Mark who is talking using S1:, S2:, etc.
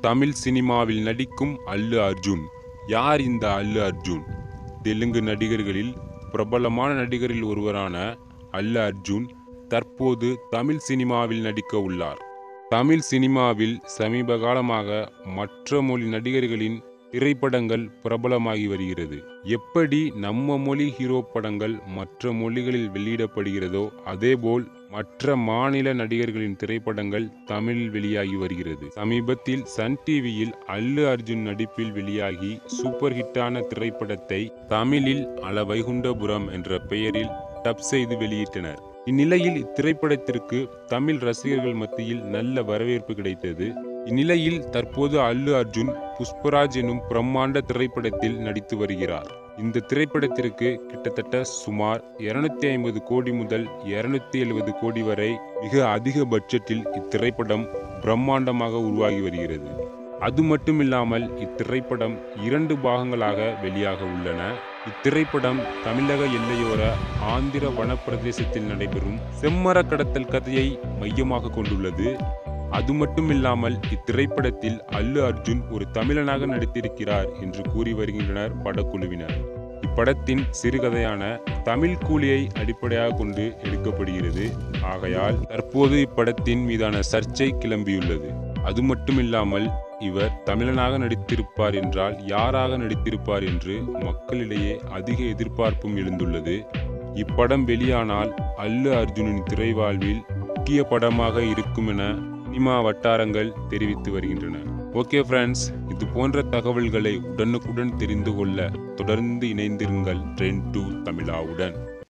S1: தமிழ் சினிமாவில் நடிக்கும் அல்லு அர்ஜுன் யார் இந்த அல்லு அர்ஜுன் தெலுங்கு நடிகர்களில் பிரபலமான நடிகரில் ஒருவரான அல்லு அர்ஜுன் தற்போது தமிழ் சினிமாவில் நடிக்க உள்ளார் தமிழ் சினிமாவில் சமீப காலமாக மற்ற மொழி நடிகர்களின் திரைப்படங்கள் பிரபலமாகி வருகிறது எப்படி நம்ம மொழி ஹீரோ படங்கள் மற்ற மொழிகளில் வெளியிடப்படுகிறதோ அதேபோல் மற்ற மாநில நடிகர்களின் திரைப்படங்கள் தமிழில் வெளியாகி வருகிறது சமீபத்தில் சன் டிவியில் அல்லு அர்ஜுன் நடிப்பில் வெளியாகி சூப்பர் ஹிட்டான திரைப்படத்தை தமிழில் அல வைகுண்டபுரம் என்ற பெயரில் டப் செய்து வெளியிட்டனர் இந்நிலையில் இத்திரைப்படத்திற்கு தமிழ் ரசிகர்கள் மத்தியில் நல்ல வரவேற்பு கிடைத்தது இந்நிலையில் தற்போது அல்லு அர்ஜுன் புஷ்பராஜ் எனும் பிரம்மாண்ட திரைப்படத்தில் நடித்து வருகிறார் இந்த திரைப்படத்திற்கு கிட்டத்தட்ட சுமார் இருநூத்தி ஐம்பது கோடி முதல் இருநூத்தி எழுபது கோடி வரை மிக அதிக பட்ஜெட்டில் இத்திரைப்படம் பிரம்மாண்டமாக உருவாகி வருகிறது அது மட்டுமில்லாமல் இத்திரைப்படம் இரண்டு பாகங்களாக வெளியாக உள்ளன இத்திரைப்படம் தமிழக எல்லையோர ஆந்திர வனப்பிரதேசத்தில் நடைபெறும் செம்மர கடத்தல் கதையை மையமாக கொண்டுள்ளது அது மட்டுமில்லாமல் இத்திரைப்படத்தில் அல்லு அர்ஜுன் ஒரு தமிழனாக நடித்திருக்கிறார் என்று கூறி வருகின்றனர் படக்குழுவினர் இப்படத்தின் சிறுகதையான தமிழ் கூலியை அடிப்படையாக கொண்டு எடுக்கப்படுகிறது ஆகையால் தற்போது இப்படத்தின் மீதான சர்ச்சை கிளம்பியுள்ளது அது மட்டுமில்லாமல் இவர் தமிழனாக நடித்திருப்பார் என்றால் யாராக நடித்திருப்பார் என்று மக்களிடையே அதிக எதிர்பார்ப்பும் எழுந்துள்ளது இப்படம் வெளியானால் அல்லு அர்ஜுனின் திரைவாழ்வில் முக்கிய படமாக இருக்கும் என சினிமா வட்டாரங்கள் தெரிவித்து வருகின்றன ஓகே ஃப்ரெண்ட்ஸ் இது போன்ற தகவல்களை உடனுக்குடன் தெரிந்து கொள்ள தொடர்ந்து இணைந்திருங்கள் ட்ரெண்ட் டூ தமிழாவுடன்